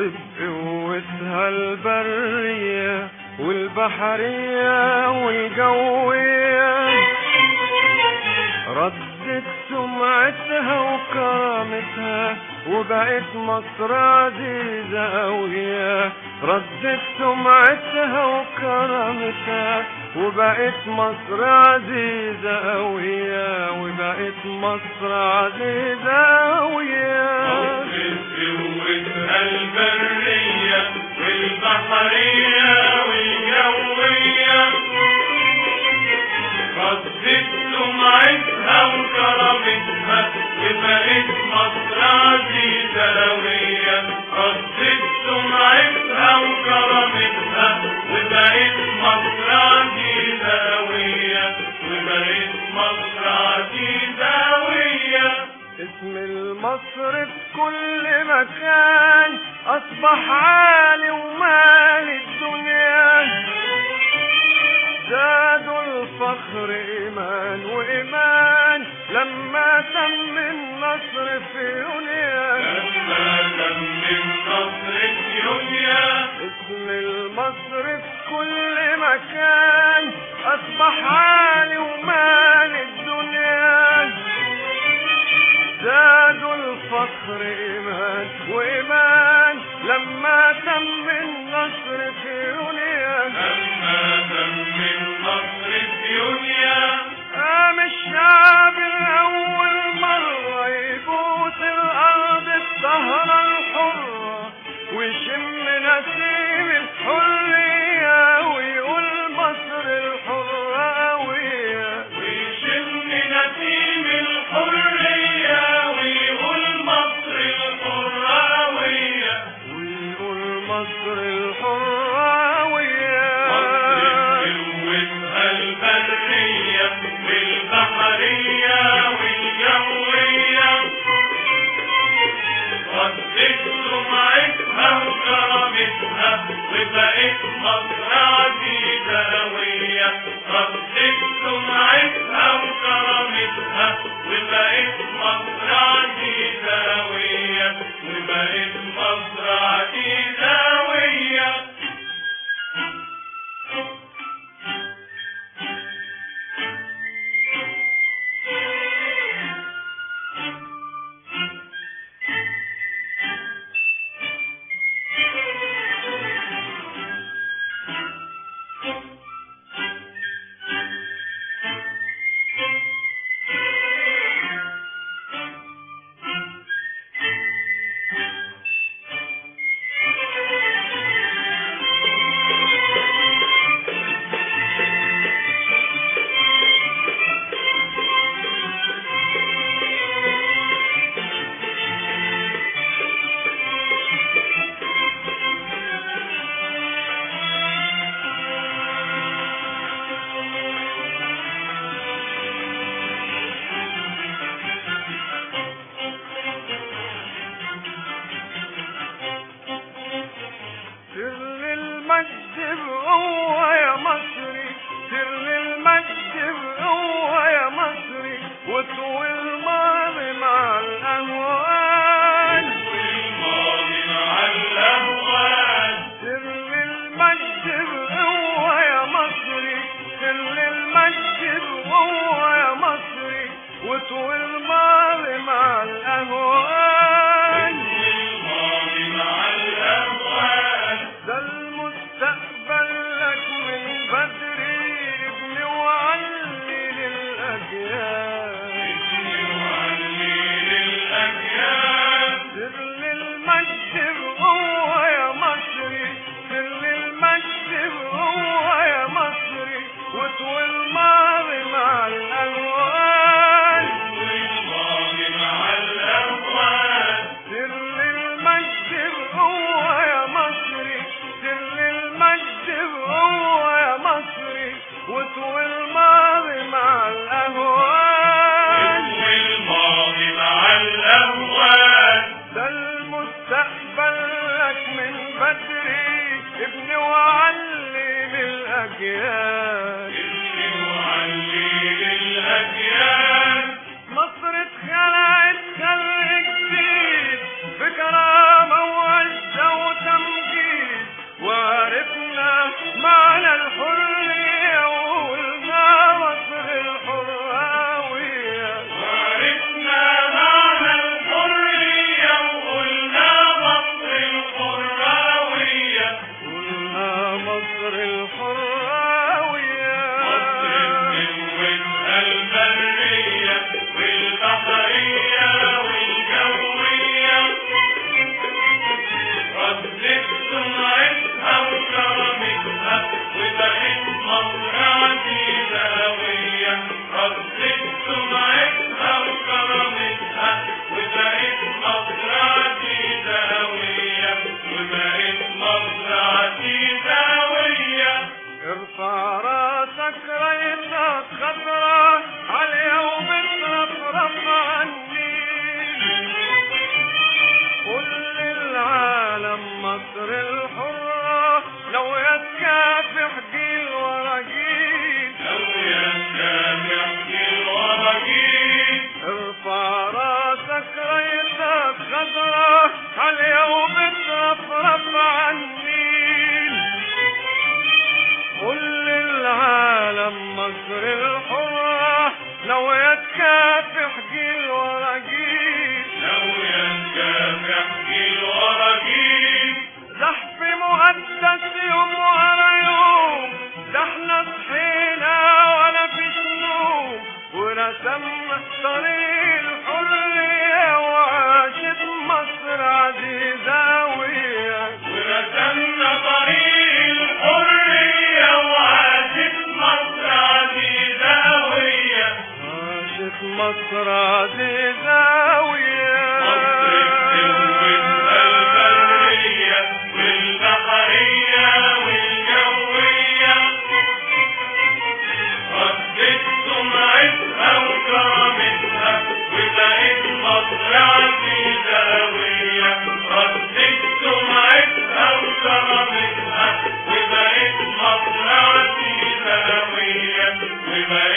بقوتها البرية والبحرية والجوية ردت سمعتها وكرامتها وبقت مصر عزيزة أوية ردت سمعتها وكرامتها وبقت مصر عزيزة أوية وبقت مصر عزيزة أوية قوتها البرية والبحرية والجوية ردت سمعتها وكرامتها وبقت مصر عزيزة أوية ردت سمعتها وكرامتها وبقت مصر عزيزة أوية وبقت مصر عزيزة أوية اسم المصر في كل مكان أصبح عالي ومال الدنيا زادوا الفخر إيمان وإيمان لما تم النصر في دنيا لما تم النصر في دنيا اسم المصر في كل مكان أصبح عالي ومال الدنيا زادوا الفخر إيمان وإيمان لما تم النصر في دنيا لما تم النصر في دنيا قام الشعب الأول مرة يبوس الأرض الطهرة الحرة ويشم نسيم الحرية ويقول مصر الحرة قوية ويشم نسيم الحرية ويقول مصر الحرة قوية ويقول مصر الحرة قوية مصر قوتها البرية والبحرية والجوية ردت سمعتها وكرامتها وبقت مصر عزيزة قوية ردت سمعتها وكرامتها وبقت مصر عزيزة قوية وبقت مصر عزيزة قوية سر المجد بقوة يا مصري سر المجد بقوة يا مصري وطوي الماضي مع الأهوال والماضي مع الأهوال سر المجد بقوة يا مصري سر المجد بقوة يا مصري وطوي الماضي مع الأهوال والماضي مع الأهوال ده المستقبل لك من بدري ابني وعلي للأجيال وعلي للأجيال سر المجد بقوة يا مصري سر المجد بقوة يا مصري وطوي الماضي مع الألوان والماضي مع الأهوال سر المجد بقوة يا مصري سر المجد بقوة يا مصري وطوي الماضي مع الأهوال والماضي مع الأهوال ده المستقبل لك من بدري ابني وعلي للأجيال وعلي للأجيال مصر اتخلقت خلق جديد بكرامة وعزة الحراوية البرية والبحرية والجوية ردت سمعتها وكرمتها وبقت مزرعتي زاوية ردت سمعتها وكرمتها وبقت مزرعتي زاوية وبقت مزرعتي زاوية ارفع راسك ريتك خضرا عليا وبترفرف عني قل للعالم مصر الحرة لو يتكافح جيل ورا جيل لو يتابع الورقين ارفع راسك ريتك خضرا عليا وبترفرف عني قل للعالم مصر الحرة لو يتكافح جيل ورا جيل لو يتابع الورقين زحف مقدس يوم ورا يوم ده احنا صحينا ولا فيش نوم ورسمنا طريق الحرية وعاشت مصر عزيزاوية ورسمنا طريق الحرية وعاشت مصر عزيزة هوية عاشت مصر عزيزاوية مصر السلوة البرية والبحرية والجوية ردت سمعتها وكرمتها وبقت مصر عزيزة هوية ردت سمعتها وكرمتها وبقت مصر عزيزة هوية وبقت